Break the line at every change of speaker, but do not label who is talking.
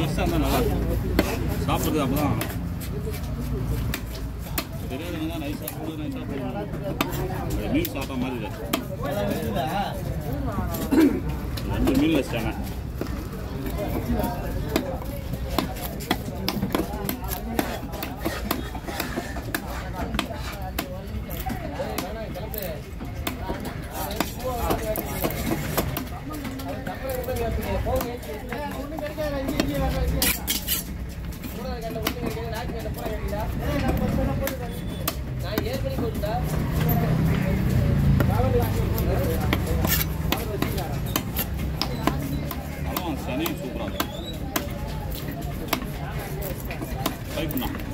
ஃப்ரெஷ்ஷாக இருந்தால் நல்லா இருக்கும் சாப்பிட்றது அப்போ தான் தெரியாதவங்க தான் நைஸாக போடு நைஸாக போடுவாங்க மீன் சாப்பிட்ட மாதிரி இருக்கு ரெண்டு மீன் வச்சிட்டாங்க பழம் சனியும் சூப்பராக இருக்கும் ட்ரை பண்ணலாம்